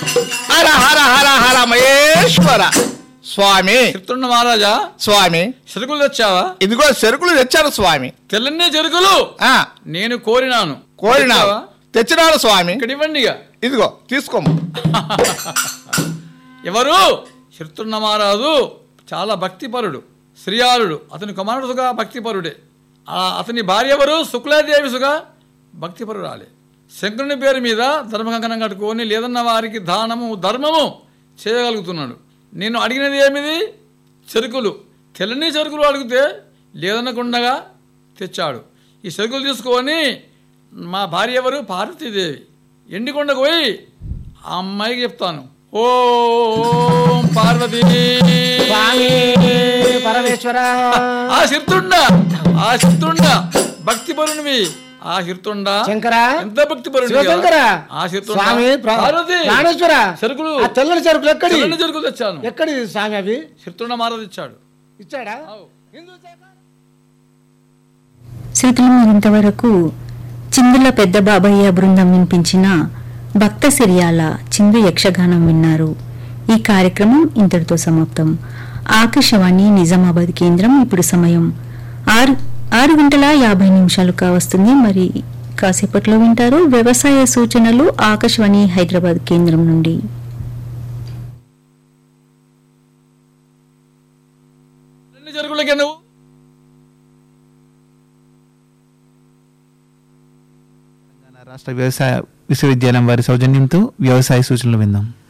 హర హర హర హర మహేశ్వర స్వామి చెప్తున్న మహారాజా స్వామి చెరుకులు తెచ్చావా ఇదిగో చెరుకులు తెచ్చారు స్వామి తెల్లనే చెరుకులు ఆ నేను కోరినాను కోరినా తెచ్చావా? తెచ్చినాడు స్వామి ఇక్కడ ఇవ్వండి ఇక. ఇదిగో తీసుకోము ఎవరు చిరుతున్న మహారాజు చాలా భక్తిపరుడు శ్రీయాలుడు అతని కుమారుడుగా భక్తిపరుడే ఆ అతని భార్య ఎవరు శుక్లాదేవిసుగా భక్తిపరురాలే శంకరుని పేరు మీద ధర్మకంకణం కట్టుకొని లేదన్న వారికి దానము ధర్మము చేయగలుగుతున్నాడు నేను అడిగినది ఏమిది చెరుకులు తెల్లని చెరుకులు అడిగితే లేదనకుండగా తెచ్చాడు ఈ చెరుకులు తీసుకొని మా భార్య ఎవరు పార్వతీదేవి ఎండికొండకు పోయి ఆ అమ్మాయికి చెప్తాను ఓం పార్వతీ స్వామి పరమేశ్వర ఆ శిర్తుండ ఆ శిర్తుండ భక్తి పరునివి ఆ శిర్తుండ శంకర ఎంత భక్తి పరునివి శివశంకర కదా? ఆ శిర్తుండ స్వామి ప్ర- పార్వతి ప్రాణేశ్వర చెరుకులు ఆ తెల్లని చెరుకులు ఎక్కడి తెల్లని చెరుకులు తెచ్చాను ఎక్కడి స్వామి అవి శిర్తుండ మారది ఇచ్చాడు ఇచ్చాడా అవు. శ్రోతలు మరింతవరకు చిందుల పెద్ద బాబయ్య బృందం వినిపించిన భక్త సిరియాల చిందు యక్షగానం విన్నారు ఈ కార్యక్రమం ఇంతటితో సమాప్తం ఆకాశవాణి నిజామాబాద్ కేంద్రం ఇప్పుడు సమయం ఆరు ఆరు గంటల యాభై నిమిషాలు కావస్తుంది మరి కాసేపట్లో వింటారు వ్యవసాయ సూచనలు ఆకాశవాణి హైదరాబాద్ కేంద్రం నుండి ఎన్ని చెరుకులకే నువ్వు తెలంగాణ రాష్ట్ర వ్యవసాయ విశ్వవిద్యాలయం వారి సౌజన్యంతో వ్యవసాయ సూచనలు విందాం